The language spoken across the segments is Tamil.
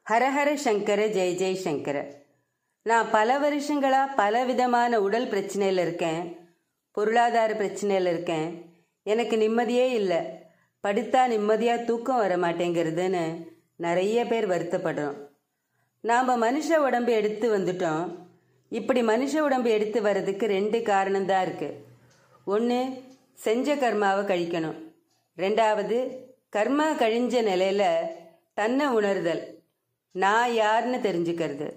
ஹரஹர சங்கர ஜெய ஜெய் சங்கர நான் பல வருஷங்களாக பல விதமான உடல் பிரச்சனையில் இருக்கேன் பொருளாதார பிரச்சனையில் இருக்கேன் எனக்கு நிம்மதியே இல்லை படுத்தா நிம்மதியாக தூக்கம் வர மாட்டேங்கிறதுன்னு நிறைய பேர் வருத்தப்படுறோம் நாம் மனுஷ உடம்பு எடுத்து வந்துட்டோம் இப்படி மனுஷ உடம்பு எடுத்து வர்றதுக்கு ரெண்டு காரணம்தான் இருக்குது ஒன்று செஞ்ச கர்மாவை கழிக்கணும் ரெண்டாவது கர்மா கழிஞ்ச நிலையில் தன்னை உணர்தல் நான் யாருன்னு தெரிஞ்சுக்கிறது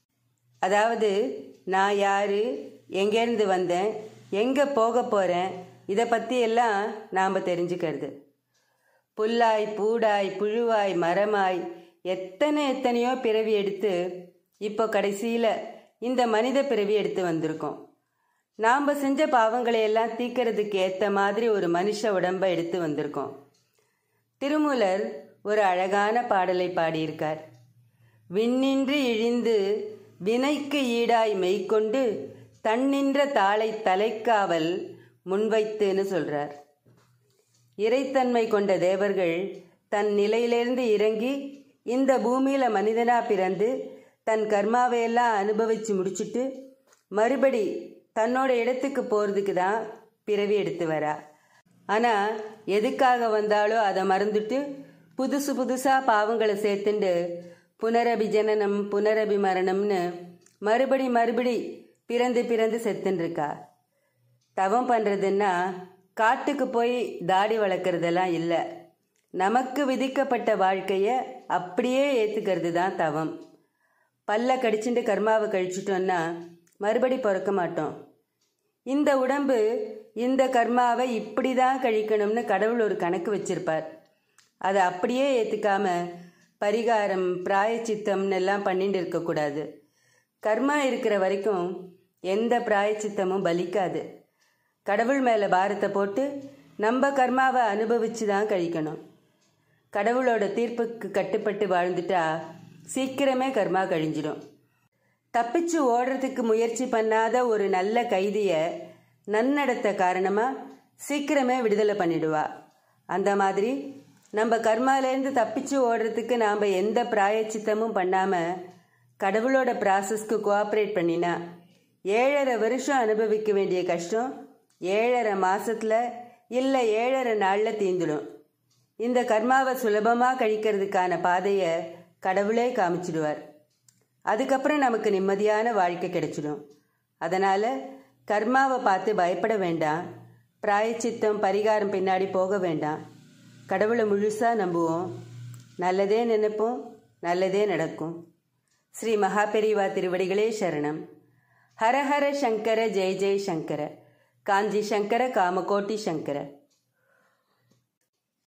அதாவது நான் யார் எங்கேருந்து வந்தேன் எங்கே போக போகிறேன் இதை பற்றி எல்லாம் நாம் தெரிஞ்சுக்கிறது புல்லாய் பூடாய் புழுவாய் மரமாய் எத்தனை எத்தனையோ பிறவி எடுத்து இப்போ கடைசியில் இந்த மனித பிறவி எடுத்து வந்திருக்கோம் நாம் செஞ்ச பாவங்களை எல்லாம் தீக்கிறதுக்கு ஏற்ற மாதிரி ஒரு மனுஷ உடம்பை எடுத்து வந்திருக்கோம் திருமூலர் ஒரு அழகான பாடலை பாடியிருக்கார் விண்ணின்று இழிந்து வினைக்கு ஈடாய் மெய்க்கொண்டு தன்னின்ற தாளை தலைக்காவல் முன்வைத்துன்னு சொல்றார் இறைத்தன்மை கொண்ட தேவர்கள் தன் நிலையிலிருந்து இறங்கி இந்த பூமியில மனிதனா பிறந்து தன் கர்மாவையெல்லாம் அனுபவிச்சு முடிச்சுட்டு மறுபடி தன்னோட இடத்துக்கு போறதுக்கு தான் பிறவி எடுத்து வரா ஆனா எதுக்காக வந்தாலோ அதை மறந்துட்டு புதுசு புதுசா பாவங்களை சேர்த்துண்டு புனரபி ஜனனம் புனரபி மரணம்னு மறுபடி மறுபடி பிறந்து பிறந்து செத்துன்னு இருக்கா தவம் பண்ணுறதுன்னா காட்டுக்கு போய் தாடி வளர்க்குறதெல்லாம் இல்லை நமக்கு விதிக்கப்பட்ட வாழ்க்கையை அப்படியே ஏற்றுக்கிறது தான் தவம் பல்ல கடிச்சுட்டு கர்மாவை கழிச்சிட்டோன்னா மறுபடி பிறக்க மாட்டோம் இந்த உடம்பு இந்த கர்மாவை இப்படி தான் கழிக்கணும்னு கடவுள் ஒரு கணக்கு வச்சிருப்பார் அதை அப்படியே ஏற்றுக்காம பரிகாரம் பிராயச்சித்தம்னு எல்லாம் பண்ணிட்டு இருக்கக்கூடாது கர்மா இருக்கிற வரைக்கும் எந்த பிராயச்சித்தமும் பலிக்காது கடவுள் மேலே பாரத்தை போட்டு நம்ம கர்மாவை அனுபவிச்சு தான் கழிக்கணும் கடவுளோட தீர்ப்புக்கு கட்டுப்பட்டு வாழ்ந்துட்டா சீக்கிரமே கர்மா கழிஞ்சிடும் தப்பிச்சு ஓடுறதுக்கு முயற்சி பண்ணாத ஒரு நல்ல கைதிய நன்னடத்த காரணமா சீக்கிரமே விடுதலை பண்ணிடுவா அந்த மாதிரி நம்ம கர்மாலேருந்து தப்பிச்சு ஓடுறதுக்கு நாம் எந்த பிராயச்சித்தமும் பண்ணாம கடவுளோட ப்ராசஸ்க்கு கோஆப்ரேட் பண்ணினா ஏழரை வருஷம் அனுபவிக்க வேண்டிய கஷ்டம் ஏழரை மாசத்துல இல்லை ஏழரை நாளில் தீந்துடும் இந்த கர்மாவை சுலபமாக கழிக்கிறதுக்கான பாதையை கடவுளே காமிச்சிடுவார் அதுக்கப்புறம் நமக்கு நிம்மதியான வாழ்க்கை கிடைச்சிடும் அதனால் கர்மாவை பார்த்து பயப்பட வேண்டாம் பிராயச்சித்தம் பரிகாரம் பின்னாடி போக வேண்டாம் கடவுளை முழுசாக நம்புவோம் நல்லதே நினைப்போம் நல்லதே நடக்கும் ஸ்ரீ மகாபெரிவா திருவடிகளே சரணம் ஹரஹர சங்கர ஜெய ஜெய சங்கர காஞ்சி சங்கர காமகோட்டி சங்கர